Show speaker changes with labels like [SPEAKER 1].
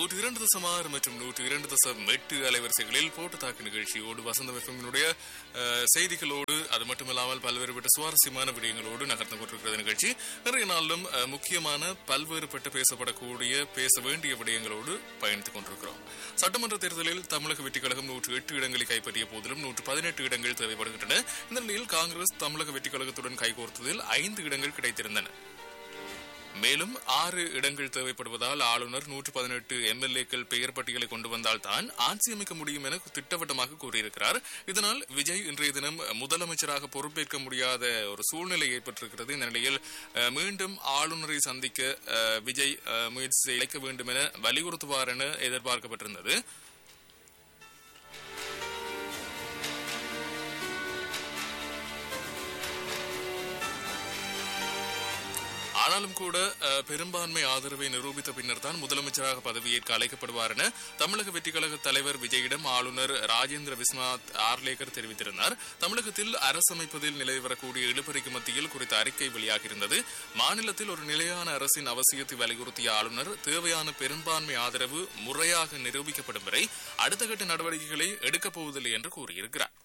[SPEAKER 1] நூற்றி இரண்டு தசம் ஆறு மற்றும் நூற்றி இரண்டு தசம் எட்டு அலைவரிசைகளில் போட்டு தாக்கு நிகழ்ச்சியோடு வசந்த எஃப்எம்னுடைய செய்திகளோடு அது மட்டுமில்லாமல் பல்வேறுபட்ட சுவாரஸ்யமான விடயங்களோடு நகர்ந்து கொண்டிருக்கிறது நிகழ்ச்சி நிறைய நாளிலும் அஹ், முக்கியமான பல்வேறுபட்டு பேசப்படக்கூடிய பேச வேண்டிய விடயங்களோடு பயணித்துக் கொண்டிருக்கிறோம் சட்டமன்ற தேர்தலில் தமிழக வெற்றிக் கழகம் நூற்று எட்டு இடங்களை கைப்பற்றிய போதிலும் நூற்று பதினெட்டு இடங்கள் தேவைப்படுகின்றன இந்த நிலையில் காங்கிரஸ் தமிழக வெற்றிக் கழகத்துடன் கைகோர்த்ததில் ஐந்து இடங்கள் கிடைத்திருந்தன மேலும் ஆறு இடங்கள் தேவைப்படுவதால் ஆளுநர் நூற்று பதினெட்டு எம்எல்ஏக்கள் பெயர் பட்டியலை கொண்டு வந்தால் தான் ஆட்சி அமைக்க முடியும் என திட்டவட்டமாக கூறியிருக்கிறார் இதனால் விஜய் இன்றைய தினம் முதலமைச்சராக பொறுப்பேற்க முடியாத ஒரு சூழ்நிலை ஏற்பட்டிருக்கிறது இந்த நிலையில் அஹ், மீண்டும் ஆளுநரை சந்திக்க அஹ், விஜய் அஹ், முயற்சி செய்ய வேண்டும் என வலியுறுத்துவார் என எதிர்பார்க்கப்பட்டிருந்தது ஆனாலும் கூட அஹ், பெரும்பான்மை ஆதரவை நிரூபித்த பின்னர் தான் முதலமைச்சராக பதவியேற்க அழைக்கப்படுவார் என தமிழக வெற்றிக் கழக தலைவர் விஜயிடம் ஆளுநர் ராஜேந்திர விஸ்வநாத் ஆர்லேக்கர் தெரிவித்திருந்தார் தமிழகத்தில் அரசமைப்பதில் நிலவி வரக்கூடிய இழுபறிக்கு மத்தியில் குறித்த அறிக்கை வெளியாகியிருந்தது மாநிலத்தில் ஒரு நிலையான அரசின் அவசியத்தை வலியுறுத்திய ஆளுநர் தேவையான பெரும்பான்மை ஆதரவு முறையாக நிரூபிக்கப்படும் வரை அடுத்த கட்ட நடவடிக்கைகளை எடுக்கப் போவதில்லை என்று கூறியிருக்கிறார்